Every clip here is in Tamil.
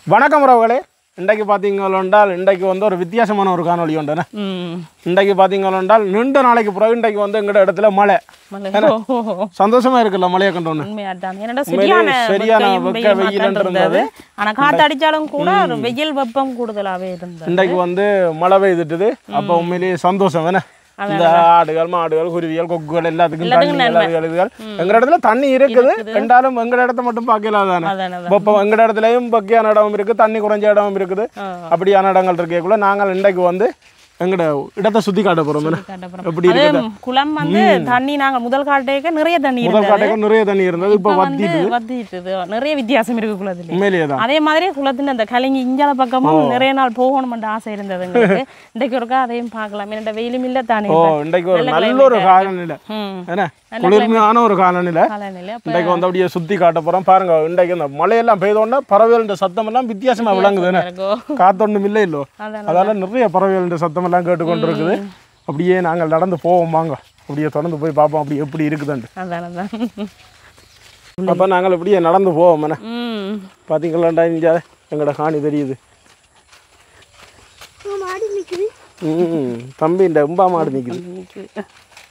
வணக்கம் உறவுகளே இன்றைக்கு பார்த்தீங்களென்றால் இன்றைக்கு வந்து ஒரு வித்தியாசமான ஒரு காணொளி உண்டுண்ணே ம் இன்றைக்கு பார்த்தீங்களென்றால் நீண்ட நாளைக்கு பிறகு இன்றைக்கு வந்து எங்கட இடத்துல மழை மலை ஓ, சந்தோஷமா இருக்குல்ல மழையை கண்டோன்னு உண்மையாதான் என்னடா உண்மையிலே சரியான சரியான வெக்கையும் வெக்க வெயில் வெயில் மாற்றம் இருந்தது. இருந்தது ஆனா காத்தடிச்சாலும் கூட ஒரு வெயில் வெப்பம் கூடுதலாவே இருந்தது இன்றைக்கு வந்து மழை பெய்துட்டுது அப்போ உண்மையிலேயே சந்தோஷம் வேணே இந்த ஆடுகள் மாடுகள் குருவிகள் கொக்குகள் எல்லாத்துக்கும் எல்லாத்துக்கும் தண்ணி எல்லாத்துக்கும் இதுகள் எங்க இடத்துல தண்ணி இருக்குது ரெண்டாலும் எங்க இடத்த மட்டும் பார்க்கல தானே அதான் அதான். இப்போ எங்க இடத்துலயும் பக்கியான இடமும் இருக்கு தண்ணி குறைஞ்ச இடமும் இருக்குது ஆ. அப்படியான இடங்கள் இருக்கக்குள்ள நாங்கள் இன்றைக்கு வந்து எங்கட இடத்தை சுத்தி காட்ட போறோம் என்ன? காட்டப்புறம். எப்படி அது இருக்குது குளம் வந்து தண்ணி நாங்க முதல் காட்டேக்க நிறைய தண்ணி முதல் இருந்தது காட்டைக்கும் நிறைய தண்ணி இருந்தது இப்போ இப்ப வந்து வத்திட்டு வத்திட்டுது நிறைய வித்தியாசம் இருக்கு குளத்துல உண்மையிலேயே தான் அதே மாதிரி குளத்துல அந்த கலிங்கி இஞ்சால பக்கமும் நிறைய நாள் போகணும்னு ஆசை இருந்தது எங்களுக்கு இன்றைக்கு ஒருக்கா அதையும் பார்க்கலாம் என்னோட வெயிலும் இல்ல தானே ஓ இப்ப. இன்றைக்கு ஒரு நல்ல நல்ல ஒரு காலநிலை ம் என்ன குளிர்மையான ஒரு காலநிலை காலநிலை அப்ப இன்றைக்கு வந்து அப்படியே சுத்தி காட்ட போறோம் பாருங்க இன்றைக்கு இந்த மழையெல்லாம் பெய்தோன்னா பறவைகள் சத்தம் எல்லாம் வித்தியாசமா விளங்குது என்ன இருக்கும். காத்தொன்னும் இல்லை இல்லோ அதான் அதால நிறைய பறவைகள் சத்தம் எல்லாம் கேட்டுக்கொண்டு இருக்குது அப்படியே நாங்கள் நடந்து போவோம் வாங்க அப்படியே தொடர்ந்து போய் பார்ப்போம் அப்படி எப்படி இருக்குதுன்ட்டு அதான் அதான் அப்போ நாங்கள் இப்படியே நடந்து போவோம் என்ன ம் பார்த்தீங்களாண்டா இங்கே எங்களோட காணி தெரியுது ம் தம்பி இந்த உம்பா மாடு நிற்குது இன்னைக்கு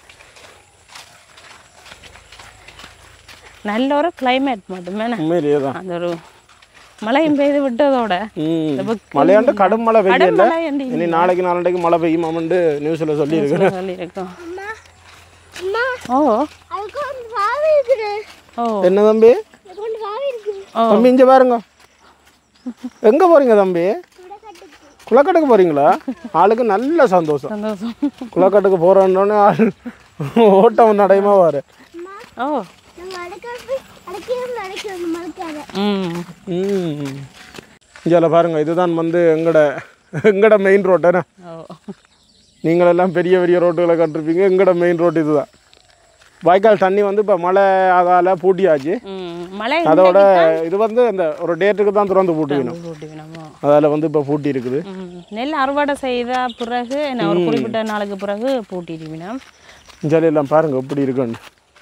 நல்ல ஒரு கிளைமேட் மட்டுமே உண்மையிலேயே தான் அந்த ஒரு மழையும் பெய்து விட்டதோட ம் இந்த புக்கு- மழையாண்டு கடும் மழை கடும் பெய்யல மழை அண்டி இனி நாளைக்கு நாளைக்கு மழை பெய்யுமாமண்டு நியூஸில் சொல்லியிருக்கு சொல்லியிருக்கோம் அம்மா ஓ அதுக்கு வந்து வாவி இருக்குது ஓ என்ன தம்பி அதுக்கு வந்து வாவி இருக்குது ஓ தம்பி இங்கே பாருங்க எங்கே போறீங்க தம்பி குளக்கட்டுக்கு போறீங்களா ஆளுக்கு நல்ல சந்தோஷம் சந்தோஷம் குளக்கட்டுக்கு போகிறோன்னே ஆள் ஓட்டம் நடையமா வாரு ஓ நாங்கள் அடைக்கிறது அடைக்கிறது அடைக்கிறது மறக்காத ம் ம் இங்கே பாருங்க இதுதான் வந்து எங்கட எங்கட மெயின் ரோட்டுண்ணே ஓ நீங்களெல்லாம் பெரிய பெரிய ரோட்டுகளை கட்டிருப்பீங்க எங்கட மெயின் ரோடு இதுதான் வாய்க்கால் தண்ணி வந்து இப்போ மழை அதால் பூட்டியாச்சு ம் மழை அதோட இது வந்து இந்த ஒரு டேட்டுக்கு தான் திறந்து பூட்டிக்கணும் போட்டி வேணுமோ அதால் வந்து இப்போ பூட்டி இருக்குது ம் நெல் அறுவடை செய்த பிறகு என்ன ஒரு குறிப்பிட்ட நாளுக்கு பிறகு பூட்டிடுவினா இஞ்சாலி எல்லாம் பாருங்க எப்படி இருக்குன்னு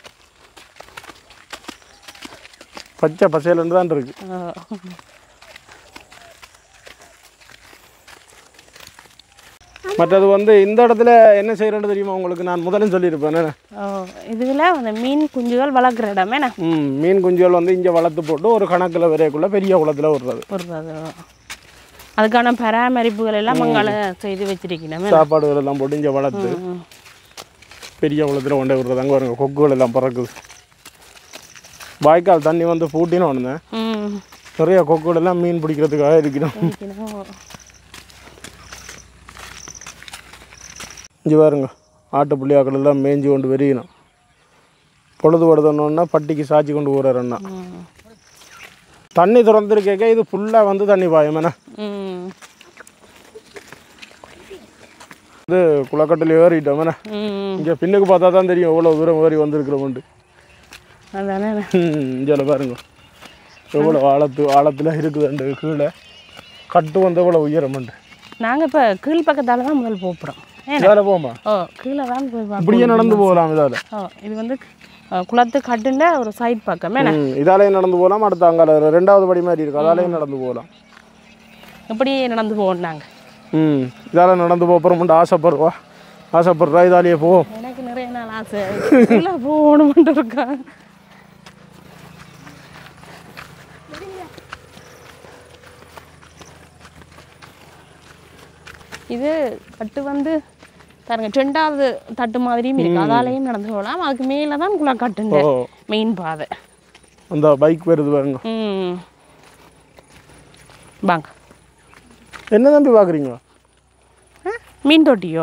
பச்சை பசையிலன்னு தான் இருக்கு மற்றது வந்து இந்த இடத்துல என்ன செய்யறேன்னு தெரியுமா உங்களுக்கு நான் முதல்ல சொல்லியிருப்பேன் என்ன? ஓ இதுல அந்த மீன் குஞ்சுகள் வளர்க்குற இடம் என்ன ம் மீன் குஞ்சுகள் வந்து இங்கே வளர்த்து போட்டு ஒரு கணக்கில் விரைக்குள்ள பெரிய குளத்தில் விடுறது விடுறது அதுக்கான பராமரிப்புகள் எல்லாம் மங்கால செய்து வச்சிருக்கணும் சாப்பாடுகள் எல்லாம் போட்டு இங்கே வளர்த்து பெரிய குளத்தில் கொண்டு விடுறது அங்கே வருங்க கொக்குகள் எல்லாம் பறக்குது வாய்க்கால் தண்ணி வந்து பூட்டினோன்னு ம் நிறைய கொக்குகள் எல்லாம் மீன் பிடிக்கிறதுக்காக இருக்கணும் இருக்கணும். இங்கே பாருங்க ஆட்டு புள்ளியாக்கள் எல்லாம் மேய்ஞ்சி கொண்டு வெறியணும் பொழுது படுதணுன்னா பட்டிக்கு சாய்ச்சி கொண்டு போகிறாருன்னா ம். தண்ணி திறந்துருக்கேக்க இது ஃபுல்லாக வந்து தண்ணி பாயும் என்ன ம் இது குளக்கட்டில் ஏறிட்டோம் என்ன ம் இங்கே பின்னுக்கு பார்த்தா தான் தெரியும் எவ்வளோ தூரம் ஏறி வந்திருக்கிறோம்ட்டு அதானே இங்கே பாருங்க எவ்வளோ ஆழத்து ஆழத்தில் இருக்குதுண்டு கீழே கட்டு வந்து எவ்வளோ உயரமுண்டு நாங்கள் இப்போ கீழ் பக்கத்தால தான் முதல் போகிறோம் ஏன்னா இதால் போமா ஓ கீழே தான் போய் பார்ப்போம். இப்படியே நடந்து போகலாம் இதால் ஓ இது வந்து அஹ், குளத்து கட்டுண்ட ஒரு சைட் பக்கம் என்ன ம் இதாலேயும் நடந்து போகலாம் அடுத்த அங்கே ரெண்டாவது படி மாதிரி இருக்கு அதாலேயும் நடந்து போகலாம் இப்படியே நடந்து போவோம் நாங்கள் ம் இதால் நடந்து போகிறோம்ட்டு ஆசைப்படுறோம் ஆசைப்படுறா இதாலேயே போவோம் எனக்கு நிறைய நாள் ஆசை கீழே போகணுமென்று இருக்கேன் இது கட்டு வந்து பாருங்க ரெண்டாவது தட்டு மாதிரியும் இருக்கு அதாலையும் நடந்து போகலாம் அதுக்கு மேலே தான் குளா கட்டுங்க ஓ மெயின் பாதை அந்த பைக் வருது பாருங்க ம் வாங்க என்ன தம்பி பார்க்குறீங்க ஆ, மீன் தொட்டியோ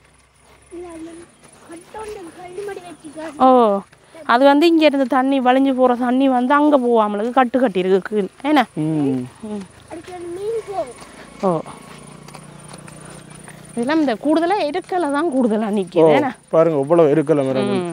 கட்டோண்டு கல்லுமடி வச்சுக்க ஓ அது வந்து இங்க இருந்து தண்ணி வழிஞ்சு போற தண்ணி வந்து அங்க போவாமலுக்கு கட்டு கட்டி இருக்கு கீழ் என்ன ம் ம். அதுக்கு வந்து மீன் போகும் ஓ இதெல்லாம் இந்த கூடுதலா இருக்கல தான் கூடுதலா நிக்குது என்ன பாருங்க இவ்வளோ இருக்கல மரம் ம்.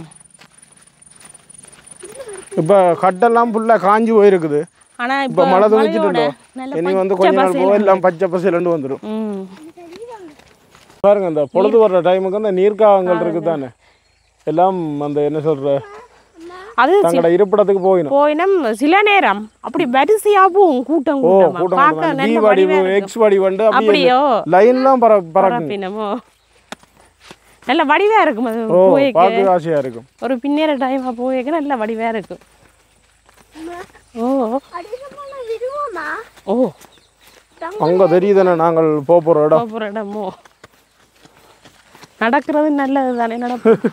இப்போ கட்டெல்லாம் ஃபுல்லாக காஞ்சி போயிருக்குது ஆனா இப்போ இப்ப மழை மழையோட துணிச்சிட்டு நல்ல இனி வந்து பச்சை கொஞ்ச நாள் பசேல்னு போக எல்லாம் பச்சை பசையிலண்டு வந்துடும் ம் பாருங்க இந்த பொழுது வர்ற டைமுக்கு அந்த நீர்க்காகங்கள் இருக்கு தானே எல்லாம் அந்த என்ன சொல்ற அது சி- தங்களோட இருப்பிடத்துக்கு போயிடும் போயினம் சில நேரம் அப்படி வரிசையா போகும் கூட்டம் ஓ கூட்டமா கூட்டம் பார்க்க டி நல்ல வடிவு வடிவா இருக்கு. எக்ஸ் வடிவு வந்து அப்படியே அப்படியோ லைன்லாம் பற பறக்கும் பரப்பினமோ நல்ல வடிவா இருக்கும் அது ஓ போய்க்க பார்க்க ஆசையா இருக்கும் ஒரு பின்னேற டைமா போய்க்க நல்ல வடிவா இருக்கும் ஓ அதிகமான விரும்பமா ஓ அங்க தெரியுதானே நாங்கள் போக போற இடம் போகிற இடமோ நடக்கிறது நல்லது தானே நடப்பு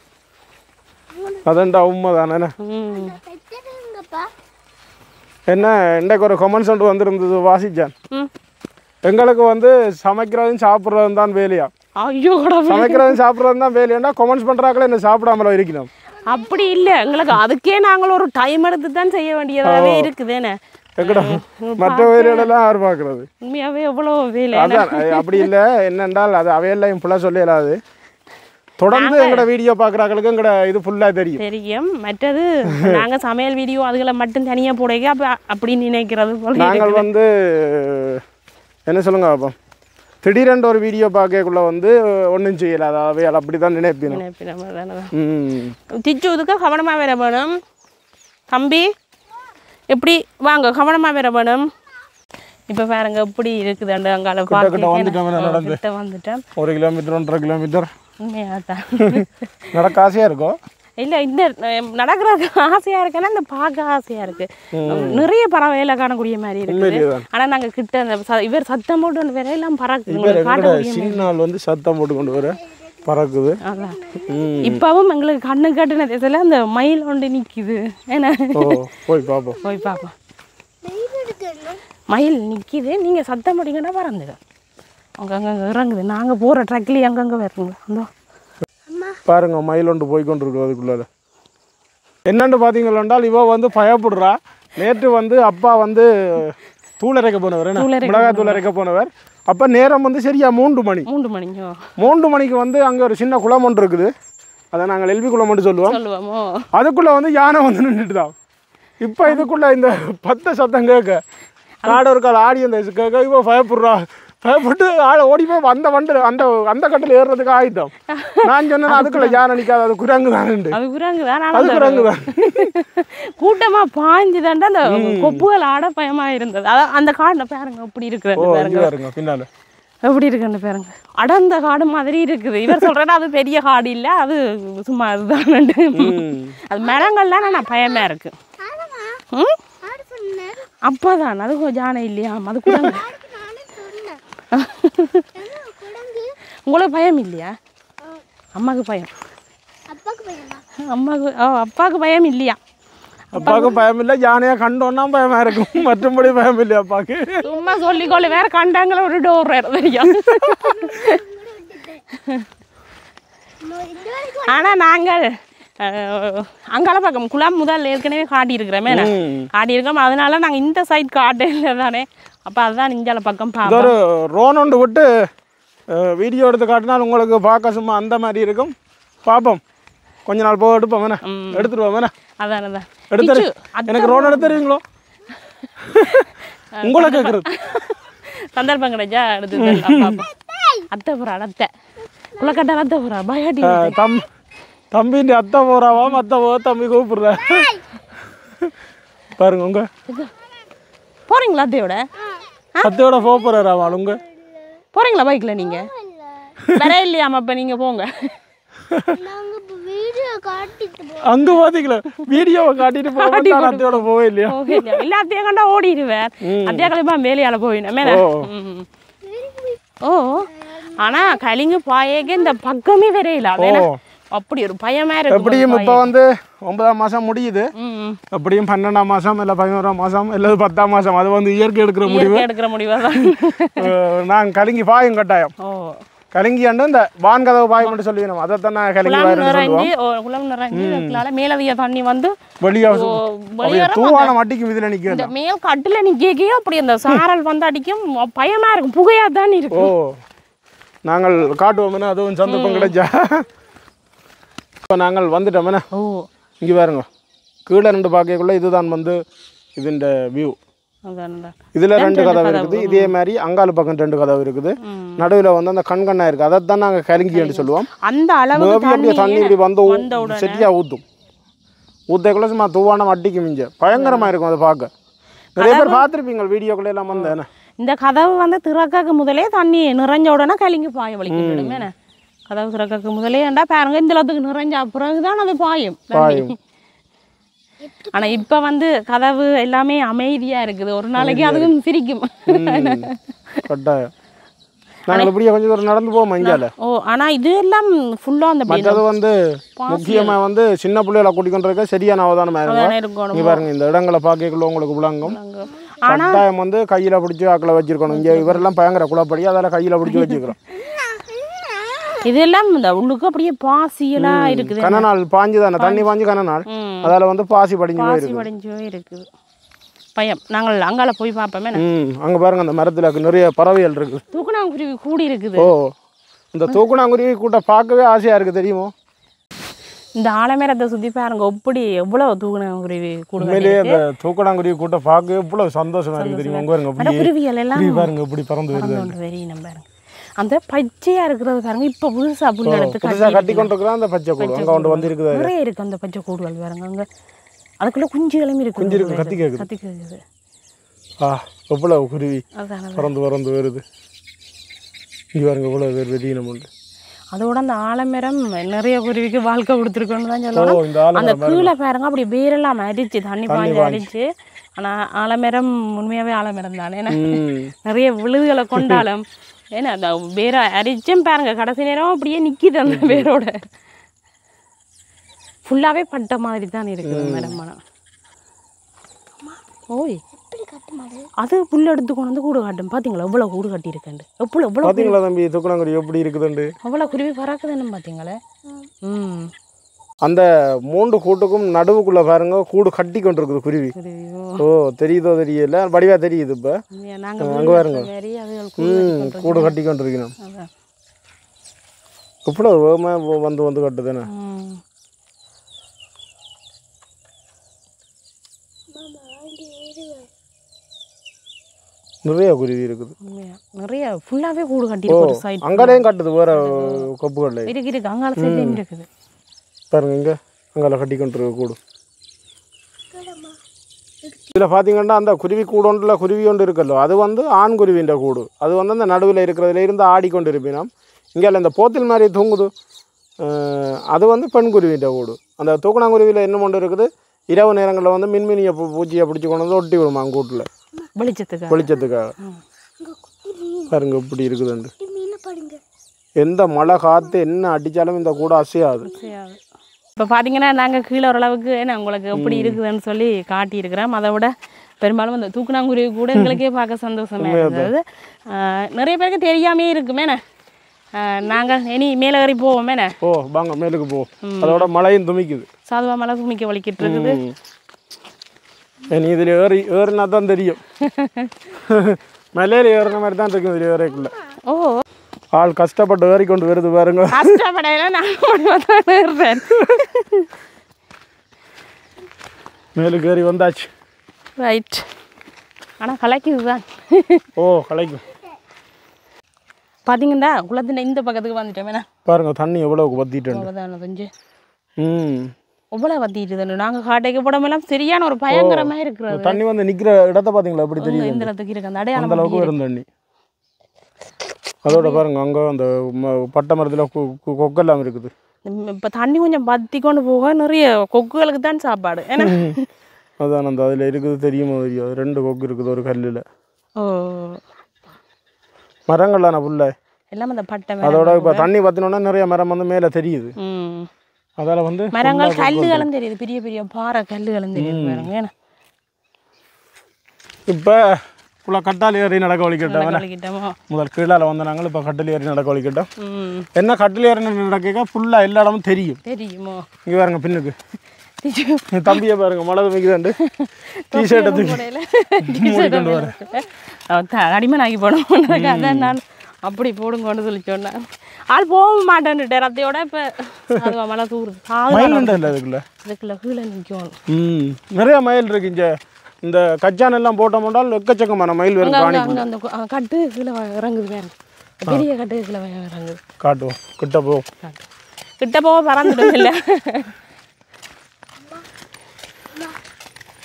அதண்டா உண்மை தானே ம் பெற்றதுங்கப்பா என்ன இன்றைக்கு ஒரு கமெண்ட்ஸ் ஒன்று வந்திருந்தது வாசிச்சான் ம் எங்களுக்கு வந்து சமைக்கிறதும் சாப்பிட்றதும் தான் வேலையா ஐயோ கடவுளே. சமைக்கிறதும் சாப்பிட்றதும் தான் வேலையாண்டா கமெண்ட்ஸ் பண்ணுறாங்களே என்ன சாப்பிடாமல இருக்கணும் அப்படி இல்லை எங்களுக்கு அதுக்கே நாங்கள் ஒரு டைம் எடுத்து தான் செய்ய வேண்டியதாகவே இருக்குதேனே எங்கடா மற்ற வேலையிலலாம் யார் பார்க்குறது உண்மையாகவே எவ்வளோ வேலை அதான் அது அப்படி இல்லை என்னென்றால் அது அவையெல்லாம் ஃபுல்லாக சொல்லலாது தொடர்ந்து எங்களோட வீடியோ பார்க்குறாங்களுக்கு எங்களோட இது ஃபுல்லாக தெரியும் தெரியும் மற்றது நாங்க சமையல் வீடியோ அதுகளை மட்டும் தனியா போடுங்க அப்ப அப்படி நினைக்கிறது போல நாங்கள் வந்து என்ன சொல்லுங்க அப்போ திடீரென்று ஒரு வீடியோ பார்க்கக்குள்ள வந்து ஒன்றும் செய்யல அதாவது அப்படி தான் நினைப்பீங்க நினைப்பின மாதிரிதானே. ம் திச்சு இதுக்கு கவனமா வேற வேணும் தம்பி எப்படி வாங்க கவனமா வேற வேணும் இப்ப பாருங்க எப்படி இருக்குது அந்த அங்கால கிட்ட வந்துட்டோம் என்ன நடந்து? கிட்ட வந்துட்டேன் ஒரு கிலோமீட்டர் ஒன்றரை கிலோமீட்டர் உண்மையாதான் நடக்க ஆசையாக இருக்கும் இல்ல இந்த அஹ், நடக்கிறதுக்கு ஆசையா இருக்குன்னா இந்த பார்க்க ஆசையா இருக்கு நிறைய பறவையில காணக்கூடிய மாதிரி இருக்குது உண்மையிலேயே தான் ஆனா நாங்க கிட்ட அந்த ச- இவர் சத்தம் போட்டு அந்த வேற எல்லாம் பறக்குது இவர் உங்களுக்கு எங்கட காட்டக்கூடிய சின்னால் வந்து சத்தம் போட்டு கொண்டு வர பறக்குது அதான் ம் இப்பவும் எங்களுக்கு கண்ணு கட்டுன திசையில அந்த மயில் ஒன்று நிக்குது ஏன்னா ஓ போய் பார்ப்போம் போய் பார்ப்போம் வெயில் இருக்குன்னு மயில் நிக்குது நீங்க சத்தம் போட்டீங்கன்னா பறந்துடும் அங்க அங்கங்க இறங்குது நாங்க போற ட்ரக்லி அங்கங்க வருங்க அந்த பாருங்க மயில் ஒன்று போய் கொண்டு இருக்கு அதுக்குள்ளார என்னன்னு பார்த்தீங்களாண்டால் இவ வந்து பயப்படுறா நேற்று வந்து அப்பா வந்து தூள் அரைக்க போனவர் என்ன தூள் அரைக்க மிளகாய் தூள் அரைக்க போனவர் அப்போ நேரம் வந்து சரியா மூன்று மணி மூன்று மணிக்கோ மூன்று மணிக்கு வந்து அங்கே ஒரு சின்ன குளம் ஒன்று இருக்குது அதை நாங்கள் எல்வி குளம் மட்டும் சொல்லுவோம் சொல்லுவோமோ அதுக்குள்ளே வந்து யானை வந்து நின்றுட்டு தான் இப்போ இதுக்குள்ளே இந்த பத்த சத்தம் கேட்க காடு ஒரு கால் ஆடி அந்த இது கேட்க இப்போ பயப்படுறா பயப்பட்டு ஆளை ஓடி போய் அந்த வண்டு அந்த அந்த கட்டில் ஏறுறதுக்கு ஆயிட்டோம் நான் சொன்னேன் அதுக்குள்ளே யானை நிற்காது அது குரங்கு தானுண்டு அது குரங்கு தான் அது குரங்கு தான் கூட்டமா பாய்ஞ்சுதாண்டா அந்த கொப்புகள் ஆட பயமா இருந்தது அதான் அந்த காடுல பாருங்க எப்படி ஓ இருக்குது இங்கே பாருங்க பாருங்க பின்னால எப்படி இருக்குன்னு பாருங்க அடர்ந்த காடு மாதிரி இருக்குது இவர் சொல்றாரு அது பெரிய காடு இல்ல அது சும்மா இதுதான் ம். அது மரங்கள்லாம் நான் பயமா இருக்கு ஆனமா ம் ஆடு சொன்னேன் அப்பதான் அது கொஞ்சம் ஜானை இல்லையா அது குரங்கு ஆடுக்கு நானே சொன்னேன் என்ன குரங்கு உங்களுக்கு பயம் இல்லையா அம்மாவுக்கு பயம் அப்பாக்கு பையனா அம்மாவுக்கு ஓ அப்பாவுக்கு பயம் இல்லையா அப்பாவுக்கு பயம் இல்லை யானையா கண்டோன்னா பயமா இருக்கும் மற்றபடி பயம் இல்லை அப்பாவுக்கு சும்மா சொல்லிக்கொள்ள வேற கண்டாங்கள ஒரு டோர் வேற தெரியும் இன்னும் இது வரைக்கும் ஆனா நாங்கள் அஹ், அங்கால பக்கம் குளம் முதல் ஏற்கனவே காட்டி இருக்கிறோமே ம். காட்டி இருக்கோம் அதனால நாங்க இந்த சைட் காட்டையில் தானே அப்ப அதுதான் இஞ்சால பக்கம் இது பார்ப்போம் ஒரு ரோன் ஒன்று விட்டு வீடியோ எடுத்து காட்டினால் உங்களுக்கு பார்க்க சும்மா அந்த மாதிரி இருக்கும் பார்ப்போம் கொஞ்ச நாள் போக எடுப்போம் வேணா எடுத்துருவோம் வேணா அதான் அதான் எடுத்துரு இச்சு, அத்தை எனக்கு ரோன் எடுத்து தருவீங்களோ உங்களை கேட்குறது சந்தர்ப்பம் கிடைச்சா எடுத்து தரலாம், பார்ப்போம் அத்தை புறா அத்தை குளக்கட்டை அத்தை புறா பயாட்டி தம் தம்பின்ற அத்தை போறாவா அத்தை போ தம்பி கூப்பிடுற பாருங்க உங்க போறீங்களா அத்தையோட அத்தையோட போக போறாராவா உங்க போறீங்களா பைக்ல நீங்க வர இல்லையாமா அப்ப நீங்க போங்க நாங்க இப்போ வீடியோ காட்டிட்டு போ அங்க பாத்தீங்களா வீடியோவை காட்டிட்டு போக அத்தையோட போவே இல்லையா ஓகே இல்ல அத்தையை கண்டா ஓடிடுவேன் அத்தையா கிளம்பா வேலையால போயிடும் மேல ஓ. ம். ஓ ஆனா கலிங்கு பாயேக்கு இந்த பக்கமே வரையில ஓ. அப்படி ஒரு பயமா இருக்கு எப்படியும் இப்போ வந்து ஒன்பதாம் மாசம் முடியுது ம் எப்படியும் பன்னெண்டாம் மாசம் இல்லை பதினோராம் மாசம் இல்லை பத்தாம் மாசம் அது வந்து இயற்கை எடுக்கிற முடிவு இயற்கை எடுக்கிற முடிவா தான் அஹ் நான் கலிங்கி பாயும் கட்டாயம் ஓ கலிங்கி அண்டு இந்த வான் கதவு பாயம் மட்டும் சொல்லிடணும் அதைத்தான் நான் கலிங்கி குளம் பாயின்னு சொல்லுவோம் நிறைஞ்சு ஓ, குளம் நிறைஞ்சு இதுக்குள்ளால மேலதிக தண்ணி வந்து வெளியே ஓ, வெளியே வர தூவான மட்டிக்கும் இதில் நிற்கும் இந்த மேல் கட்டுல நிக்கையும் அப்படி அந்த சாரல் வந்து அடிக்கும் பயமா இருக்கும் புகையா தான் ஓ இருக்கும் நாங்கள் காட்டுவோம்னா அதுவும் சந்தர்ப்பம் கிடைச்சா இப்போ நாங்கள் வந்துட்டோம்னா ஓ இங்கே பாருங்க கீழே ரெண்டு பார்க்கக்குள்ள இதுதான் வந்து இதுண்ட வியூ அதான் அதான். இதில் ரெண்டு கதவு இருக்குது இதே மாதிரி அங்கால பக்கம் ரெண்டு கதவு இருக்குது நடுவில் வந்து அந்த கண்கண்ணா இருக்குது அதை தான் நாங்கள் கலிங்கின்னு சொல்லுவோம் அந்த அளவுக்கு மேபி அப்படியே தண்ணி இப்படி வந்து வந்த உடனே செட்டியாக ஊற்றும் ஊத்தைக்குள்ள சும்மா தூவானம் அட்டிக்கு மிஞ்ச பயங்கரமாக இருக்கும் அதை பார்க்க நிறைய பேர் பார்த்துருப்பீங்க வீடியோக்குள்ள எல்லாம் வந்து என்ன இந்த கதவு வந்து திறக்கக்கு முதலே தண்ணி நிறைஞ்ச உடனே கலிங்கி பாய வலிக்கிடும் என்ன கதவு திறக்கக்கு முதலே ஏன்டா பாருங்க இந்த அளவுக்கு நிறைஞ்ச பிறகுதான் அது பாயும் பாயும். ஆனா இப்ப வந்து கதவு எல்லாமே அமைதியா இருக்குது ஒரு நாளைக்கு அதுவும் சிரிக்கும் ம், கட்டாயம் நாங்கள் இப்படியே கொஞ்சம் தூரம் நடந்து போவோம் மஞ்சால ஓ ஆனா இது எல்லாம் ஃபுல்லா அந்த மற்றது வந்து முக்கியமா வந்து சின்ன பிள்ளைகளை கூட்டிக் கொண்டிருக்க சரியான அவதானமாக இருக்கும் தானே இருக்கணும் இங்க பாருங்க இந்த இடங்களை பார்க்கக்குள்ள உங்களுக்கு விளங்கும் ஆனா கட்டாயம் வந்து கையில பிடிச்சி ஆக்கில் வச்சிருக்கணும் இங்க இவரெல்லாம் பயங்கர குளப்படி அதால கையில பிடிச்சி வச்சிருக்கிறோம் இதெல்லாம் இந்த உள்ளுக்கு அப்படியே பாசியலா இருக்குது கனநாள் பாஞ்சு தானே தண்ணி பாஞ்சு கனநாள் ம். அதால வந்து பாசி படிஞ்சு பாசி போயிருக்கு படிஞ்சோ இருக்குது பயம் நாங்கள் அங்கால போய் பார்ப்போமே ம் அங்க பாருங்க அந்த மரத்துல நிறைய பறவைகள் இருக்கு தூக்குனாங்குருவி கூடி இருக்குது ஓ இந்த தூக்குனாங்குருவி கூட்ட பார்க்கவே ஆசையா இருக்கு தெரியுமோ இந்த ஆலமரத்தை சுத்தி பாருங்க எப்படி எவ்வளவு தூக்குனாங்குருவி கூடு உண்மையிலேயே அந்த தூக்குனாங்குருவி கூட்ட பார்க்கவே இவ்வளவு சந்தோஷமா இருக்கு தெரியுமா அங்க பாருங்க ஆனா அப்படியே குருவிகள் எல்லாம் இப்படி பாருங்க இப்படி பறந்து வருது பறந்து வெறி நம்ம பாருங்க அந்த பச்சையா இருக்கிறது பாருங்க இப்ப புதுசா புல் எடுத்து புதுசா கட்டி கொண்டு இருக்கிற அந்த பச்சை கூடு அங்க ஒன்று வந்து இருக்குது நிறைய இருக்கு அந்த பச்சை கூடுகள் பாருங்க அங்க அதுக்குள்ள குஞ்சுகளும் இருக்கு குஞ்சு இருக்கு, கத்தி கேக்குது. கத்தி கேக்குது ஆ எவ்வளவு குருவி அதான் பறந்து பறந்து வருது இங்க பாருங்க இவ்வளவு பேர் வெதீனம் உண்டு அதோட அந்த ஆலமரம் நிறைய குருவிக்கு வாழ்க்கை கொடுத்துருக்கோன்னு தான் ஓ சொல்லணும் இந்த ஆளு அந்த கீழே பாருங்க அப்படி வேரெல்லாம் அரிச்சு தண்ணி பாஞ்சு அரிச்சு ஆனா ஆலமரம் உண்மையாவே ஆலமரம் தானே ஏன்னா ம் நிறைய விழுதுகளை கொண்டாலும் ஏன்னா அந்த வேற அரிச்சும் பாருங்க கடைசி நேரம் அப்படியே நிக்குது அந்த வேரோட ஃபுல்லாவே பட்ட மாதிரி தான் இருக்குது மரம் மரம் ஓய் எப்படி கட்ட மாடு அது புல் எடுத்து கொண்டு வந்து கூடு காட்டும் பாத்தீங்களா எவ்வளவு கூடு கட்டியிருக்கேன் எவ்வளவு எவ்வளவு பாத்தீங்களா தம்பி தூக்குனாங்குருவி எப்படி இருக்குதுண்டு அவ்வளவு குருவி பறக்குதுன்னு பாத்தீங்களே ம் அந்த மூன்று கூட்டுக்கும் நடுவுக்குள்ள பாருங்க கூடு கட்டி கொண்டு இருக்குது குருவி குருவியோ ஓ தெரியுதோ தெரியல வடிவா தெரியுது இப்ப நாங்க அங்க பாருங்க. மாதிரி அதுகள் கூடு ம் கட்டி கொண்டு கூடு கட்டி கொண்டு இருக்கணும் அதான். இவ்வளவு வேகமா வ- வந்து வந்து கட்டுதுன்னு ம். நிறைய குருவி இருக்குது உண்மையா. நிறைய ஃபுல்லாவே கூடு கட்டி ஓ ஒரு சைடு அங்கேயும் கட்டுது வேற கொப்புகளில் இருக்கு இருக்கு அங்கால சைட்லயும் இருக்குது பாருங்க இங்க அங்கால கட்டி கொண்டு இருக்க கூடு இதில் பார்த்தீங்கன்னா அந்த குருவி கூடு ஒன்றில் குருவி ஒன்று இருக்குல்லோ அது வந்து ஆண் குருவின்ற கூடு அது வந்து அந்த நடுவில் இருக்கிறதுல இருந்து ஆடிக்கொண்டு இருப்பினோம் இங்கே இந்த போத்தில் மாதிரி தூங்குது அஹ் அது வந்து பெண் குருவின்ற கூடு அந்த தூக்கணாங்குருவியில் என்ன ஒன்று இருக்குது இரவு நேரங்களில் வந்து மின்மினியை பூ பூச்சியை பிடிச்சி கொண்டு வந்து ஒட்டி விடுமா அவங்க கூட்டில் வெளிச்சத்துக்கு வெளிச்சத்துக்காக இங்க குட்டி மீன் பாருங்க இப்படி இருக்குதுண்டு குட்டி மீனை பாருங்க எந்த மழை காற்று என்ன அடித்தாலும் இந்த கூடு அசையாது இப்போ பார்த்தீங்கன்னா நாங்கள் கீழே ஓரளவுக்கு என்ன உங்களுக்கு எப்படி இருக்குதுன்னு சொல்லி காட்டியிருக்கிறோம் அதை விட பெரும்பாலும் அந்த தூக்குனாங்குருவி கூட எங்களுக்கே பார்க்க சந்தோஷமா இருந்தது ஆஹ் நிறைய பேருக்கு தெரியாமே இருக்குமேண்ணே நாங்கள் இனி மேலே ஏறி போவோமேண்ணே ஓ வாங்க மேலுக்கு போ அதோட மழையும் துமிக்குது சாதுவா மலை குமிக்க வலிக்கிட்டு இருக்குது ம். இனி இதில் ஏறி ஏறினா தான் தெரியும் மலையில் ஏறின மாதிரி தான் இருக்கும் இதில் ஏறக்குள்ள ஓ ஆள் கஷ்டப்பட்டு ஏறி கொண்டு வருது பாருங்க கஷ்டப்படையில நான் மட்டும் தான் ஏறுறேன் மேலுக்கு ஏறி வந்தாச்சு ரைட் ஆனால் கலைக்குது தான் ஓ கலைக்கும் பார்த்தீங்கன்னா குளத்தின் இந்த பக்கத்துக்கு வந்துட்டோமேண்ணா பாருங்க தண்ணி எவ்வளவுக்கு வத்திட்டு அவ்வளோதான் கொஞ்சம் ம் எவ்வளோ வத்திட்டு நாங்கள் காட்டைக்கு போடமெல்லாம் சரியான ஒரு பயங்கரமாக இருக்கிறது தண்ணி வந்து நிக்கிற இடத்த பாத்தீங்களா எப்படி தெரியுது இந்த இடத்துக்கு இருக்கு அந்த அந்த அடையாளம் அளவுக்கு வரும் தண்ணி அதோட பாருங்க அங்க அந்த ம- பட்டை மரத்துல கொ- கொ- கொக்கெல்லாம் இருக்குது இப்போ தண்ணி கொஞ்சம் பத்தி கொண்டு போக நிறைய கொக்குகளுக்கு தான் சாப்பாடு ஏன்னா அதான் அந்த அதுல இருக்குது தெரியுமோ தெரியாது ரெண்டு கொக்கு இருக்குது ஒரு கல்லுல ஓ மரங்கள்லாம் புல்ல எல்லாம் அந்த பட்டை அதோட மரம் இப்போ தண்ணி பற்றினோன்னா நிறைய மரம் வந்து மேலே தெரியுது ம் அதால் வந்து மரங்கள் கல்லுகளும் தெரியுது பெரிய பெரிய பாறை கல்லுகளும் தெரியுது பாருங்க ஏன்னா இப்போ ஃபுல்லா கட்டால் ஏறி நடக்க வலிக்கிட்டோம் கலக்கிட்டோமோ முதல் கீழால வந்த நாங்கள் இப்போ கட்டில் ஏறி நடக்க வலிக்கிட்டோம் ம் என்ன கட்டில் ஏறி நடக்க ஃபுல்லாக எல்லா இடமும் தெரியும் தெரியுமோ இங்கே பாருங்க பின்னுக்கு என் தம்பியை பாருங்க மழை துமிக்குதாண்டு டிஷர்ட்டை தூக்கி மூடிக்கொண்டு வரேன் அடிமன் ஆகி போனோம் அதான் நான் அப்படி போடுங்கன்னு சொல்லி சொன்னேன் ஆள் போக மாட்டேன்னுட்டு ரத்தையோட இப்போ அது மழை தூருது மயில் உண்டு இல்லை அதுக்குள்ள அதுக்குள்ள கீழே நிற்கணும் ம் நிறைய மயில் இருக்கு இங்கே இந்த கச்சான் எல்லாம் போட்டோம்னால் எக்கச்சக்கமான மயில் வரும் அங்க காணி அங்க அந்த கு- அ, கட்டு கீழே வ- இறங்குது வேற பெரிய கட்டு கீழே வ- இறங்குது காட்டுவோம் கிட்ட போ காட்டு கிட்ட போக பறந்துடும் இல்லை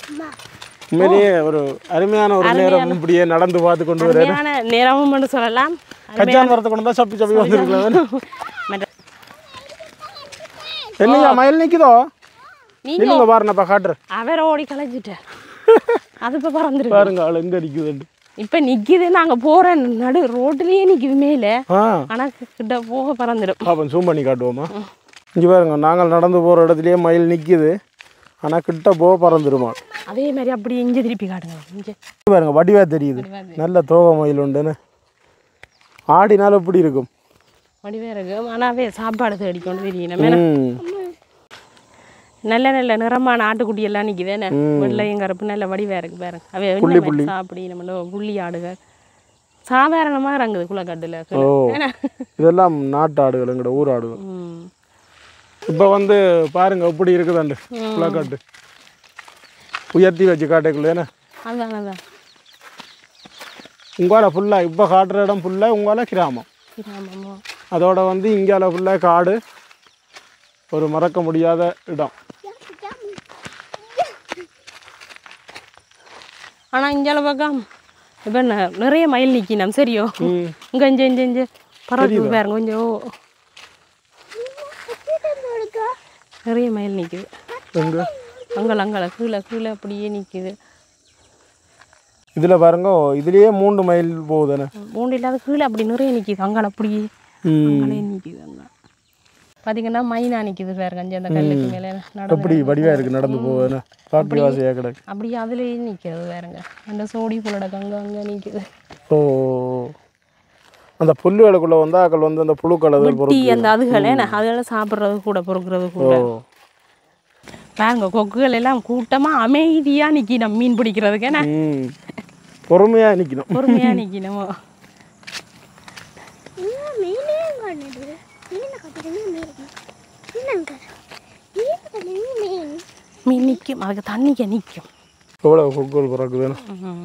உண்மையிலேயே ஒரு அருமையான ஒரு நேரம் இப்படியே நடந்து பார்த்து கொண்டு வர அருமையான நேரமும் சொல்லலாம் கச்சான் வரத்தை கொண்டு தான் சப்பி சப்பி வந்துருக்கலாம் மற்ற- என்னங்க மயில் நிக்குதோ நீங்க நில்லுங்க பாரு நான் காட்டுறேன் அவரை ஓடி கலைஞ்சிட்டேன் அது இப்போ பறந்துருக்கு பாருங்க ஆள் எங்க நிக்குதுன்னு இப்போ நிற்கிது நாங்கள் போகிற நடு ரோட்லேயே நிற்கிது மேலே ஆ ஆனால் கிட்ட போக பறந்துடும் பாப்போம் ஜூம் பண்ணி காட்டுவோமா இங்கே பாருங்க நாங்கள் நடந்து போகிற இடத்துலயே மயில் நிக்குது ஆனால் கிட்ட போக பறந்துருமா அதே மாதிரி அப்படி இங்கே திருப்பி காட்டுங்க இங்கே பாருங்க வடிவா தெரியுது நல்ல தோகை மயில் உண்டுன்னு ஆடினாலும் எப்படி இருக்கும் வடிவே இருக்கு ஆனாவே சாப்பாடு தேடி கொண்டு தெரியணும் ம் நல்ல நல்ல நிறமான ஆட்டுக்குட்டி எல்லாம் நிற்கிது என்ன வெள்ளையும் கருப்பு நல்ல வடிவா இருக்கு பாருங்க அவை புள்ளி, புள்ளி. சாப்பிடி நம்ம புள்ளி ஆடுக சாதாரணமாக இறங்குது குளக்கட்டில் ஓ இதெல்லாம் நாட்டு ஆடுகள் எங்கட ஊர் ஆடுகள் ம் இப்போ வந்து பாருங்க எப்படி இருக்குதாண்டு புலக்காட்டு உயர்த்தி வச்சு காட்டுக்குள்ள ஏன்னா அதான் அதான் உங்களால் ஃபுல்லாக இப்போ காட்டுற இடம் ஃபுல்லாக உங்களால் கிராமம் கிராமமோ அதோட வந்து இங்கால ஃபுல்லாக காடு ஒரு மறக்க முடியாத இடம் ஆனால் இங்கே பக்கம் இப்போ நிறைய மயில் நிற்கினோம் சரியோ ம் இங்கே இஞ்சு இஞ்சு இஞ்சு பறக்கு பாருங்க கொஞ்சம் ஓ, நிறைய மயில் நிற்குது எங்க அங்கே அங்கே கீழே கீழே அப்படியே நிற்குது இதில் பாருங்க இதுலேயே மூன்று மைல் போகுதுண்ணே மூண்டு இல்லாத கீழே அப்படி நிறைய நிற்கிது அங்கே அப்படியே ம் அங்கே நிற்கிது அங்கே பார்த்தீங்கன்னா மைனா நிற்கிது பாருங்க அஞ்சு அந்த கல்லுக்கு மேலே நடந்து எப்படி வடிவாக இருக்குது நடந்து போகுதுண்ணே காட்டு வாசியாக கிடக்கு அப்படியே அதுலேயே நிற்கிறது பாருங்க அந்த சோடி புல்லடக்கு அங்கே அங்கே நிற்குது ஓ அந்த புல்லுகளுக்குள்ளே வந்தாக்கள் வந்து அந்த புழுக்கள் அதை டீ பொறுத்து அந்த அதுகளே அதுகளை சாப்பிட்றது கூட பொறுக்கிறது கூட ஓ பாருங்க கொக்குகள் எல்லாம் கூட்டமாக அமைதியாக நிற்கினோம் மீன் பிடிக்கிறதுக்கு என்ன ம் பொறுமையாக நிற்கணும் பொறுமையாக நிற்கணும் மீனே காணுது மீனை காட்டுறது மீன் மீன் மீன் காட்டுறது மீன் மீன் நிற்கும் அதுக்கு தண்ணிக்க நிற்கும் எவ்வளோ கொக்குகள் பிறக்குதுன்னு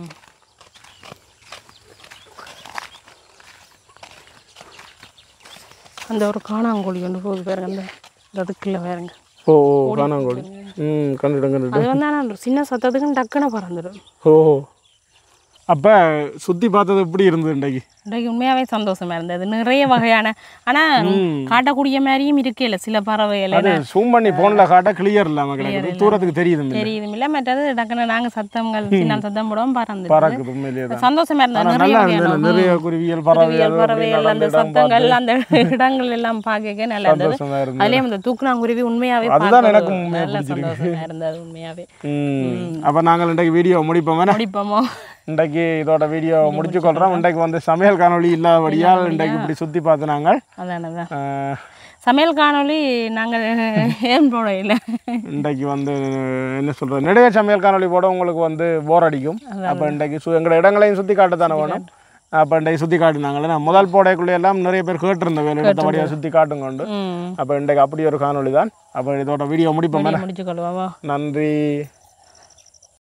அந்த ஒரு காணாங்கோழி கொண்டு போகுது பாருங்க அந்த இந்த அதுக்குள்ள பாருங்க ஓ ஓ காணாங்கோழி ம் கண்டுட்டேன் கண்டுட்டேன் அது வந்து ஆனால் சின்ன சத்தத்துக்கு டக்குன்னு பறந்துடும் ஓ அப்போ சுற்றி பார்த்தது எப்படி இருந்தது இன்றைக்கு இன்றைக்கு உண்மையாகவே சந்தோஷமா இருந்தது நிறைய வகையான ஆனால் காட்டக்கூடிய மாதிரியும் இருக்கே இல்லை சில பறவைகள் அது ஜூம் பண்ணி ஃபோனில் காட்ட கிளியர் இல்லாமல் கிடக்குது தூரத்துக்கு தெரியுது இல்லை தெரியுது இல்லை மற்றது டக்குன்னு நாங்கள் சத்தங்கள் சின்ன சத்தம் போடாமல் பறந்துட்டு பறக்குது உண்மையிலேயே தான் சந்தோஷமா இருந்தது ஆனால் நிறைய நல்லா வகையான இருந்தது நிறைய குருவியல் பறவைகள் பறவைகள் பறவைகள் அந்த சத்தங்கள் அந்த இடங்கள் எல்லாம் பார்க்க நல்லா இருந்தது சந்தோஷமா இருந்தது அதுலயும் அந்த தூக்குனாங்குருவி உண்மையாவே அதுதான் பார்க்க எனக்கும் உண்மையா நல்ல சந்தோஷமா இருந்தது உண்மையாவே ம் அப்போ நாங்கள் இன்றைக்கு வீடியோ முடிப்போம் வேணா முடிப்போமோ இன்றைக்கு இதோட வீடியோ முடிச்சு கொள்கிறோம் இன்றைக்கு வந்து சமையல் காணொளி இல்லாதபடியால் இன்றைக்கு இப்படி சுற்றி பார்த்து நாங்கள் அதான் அதான் அஹ், சமையல் காணொளி நாங்கள் ஏன் போட இல்லை இன்றைக்கு வந்து என்ன சொல்கிறது நிறைய சமையல் காணொளி போட உங்களுக்கு வந்து போர் அடிக்கும் அப்போ இன்றைக்கு சு எங்களோட இடங்களையும் சுற்றி காட்டத்தானே வேணும் அப்போ இன்றைக்கு சுற்றி காட்டினாங்களே நான் முதல் போடைக்குள்ளே எல்லாம் நிறைய பேர் கேட்டிருந்த வேலை எடுத்தபடியாக சுற்றி காட்டும் கொண்டு ம் அப்போ இன்றைக்கு அப்படி ஒரு காணொளி தான் அப்போ இதோட வீடியோ முடிப்போம் முடிச்சு கொள்வோமா நன்றி